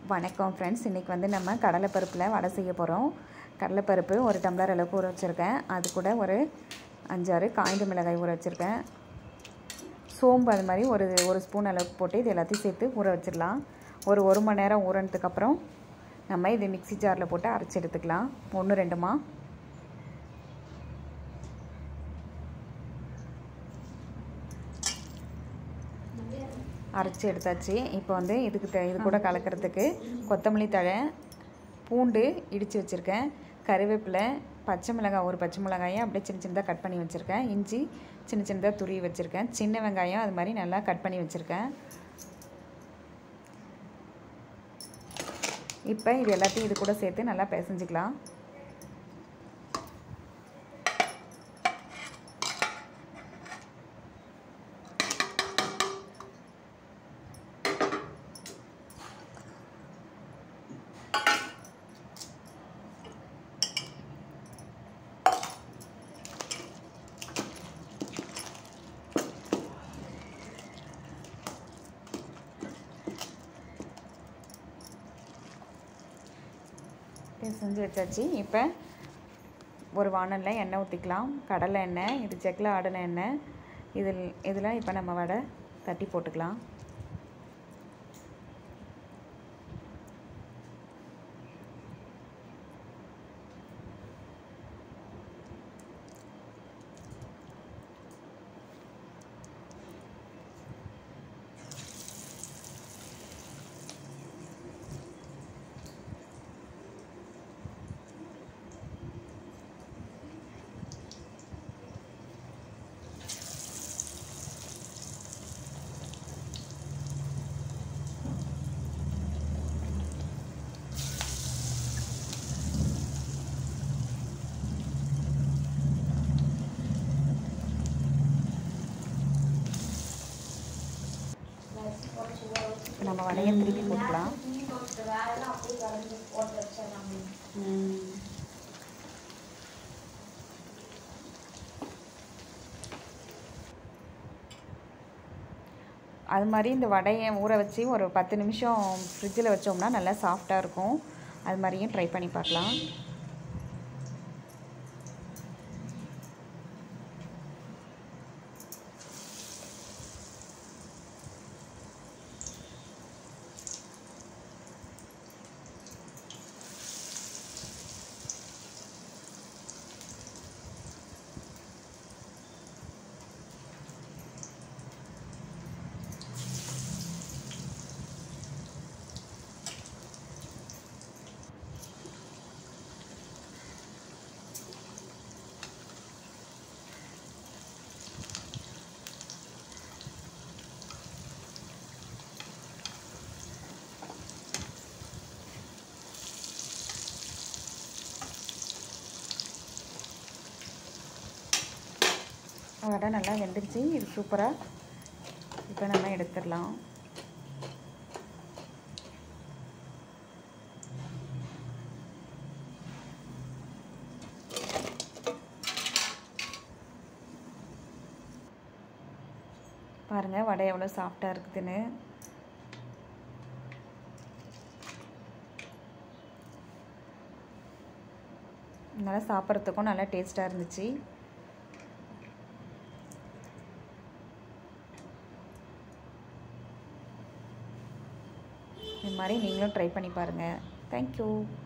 வணக்கம் ஃப்ரெண்ட்ஸ் இன்றைக்கி வந்து நம்ம கடலைப்பருப்பில் வடை செய்ய போகிறோம் கடலைப்பருப்பு ஒரு டம்ளர் அளவுக்கு ஊற வச்சுருக்கேன் அது கூட ஒரு அஞ்சாறு காய்ந்த மிளகாய் ஊற வச்சுருக்கேன் சோம்பு அது மாதிரி ஒரு ஒரு ஸ்பூன் அளவுக்கு போட்டு இது எல்லாத்தையும் சேர்த்து ஊற வச்சிடலாம் ஒரு ஒரு மணி நேரம் ஊறினதுக்கப்புறம் நம்ம இது மிக்ஸி ஜாரில் போட்டு அரைச்சி எடுத்துக்கலாம் ஒன்று ரெண்டுமா அரைச்சி எடுத்தாச்சு இப்போ வந்து இதுக்கு த இது கூட கலக்கிறதுக்கு கொத்தமல்லி தழை பூண்டு இடித்து வச்சுருக்கேன் கருவேப்பிலை பச்சை மிளகாய் ஒரு பச்சை மிளகாயை அப்படியே சின்ன சின்னதாக கட் பண்ணி வச்சுருக்கேன் இஞ்சி சின்ன சின்னதாக துருவி வச்சுருக்கேன் சின்ன வெங்காயம் அது மாதிரி நல்லா கட் பண்ணி வச்சுருக்கேன் இப்போ இது எல்லாத்தையும் இது கூட சேர்த்து நல்லா பிசைஞ்சிக்கலாம் செஞ்சு வச்சாச்சு இப்போ ஒரு வானலில் எண்ணெய் ஊற்றிக்கலாம் கடலை எண்ணெய் இது செக்கில் ஆடின எண்ணெய் இதில் இதில் இப்போ நம்ம வடை தட்டி போட்டுக்கலாம் நம்ம வடையை திருப்பி போட்டுக்கலாம் அது மாதிரி இந்த வடையை ஊற வச்சு ஒரு பத்து நிமிஷம் ஃப்ரிட்ஜில் வச்சோம்னா நல்லா சாஃப்டாக இருக்கும் அது மாதிரியும் ட்ரை பண்ணி பார்க்கலாம் வடை நல்லா வெந்துருச்சு இது சூப்பராக இப்போ நம்ம எடுத்துடலாம் பாருங்கள் வடை எவ்வளோ சாஃப்டாக இருக்குதுன்னு நல்லா சாப்பிட்றதுக்கும் நல்லா டேஸ்ட்டாக இருந்துச்சு இது மாதிரி நீங்களும் ட்ரை பண்ணி பாருங்கள் தேங்க்யூ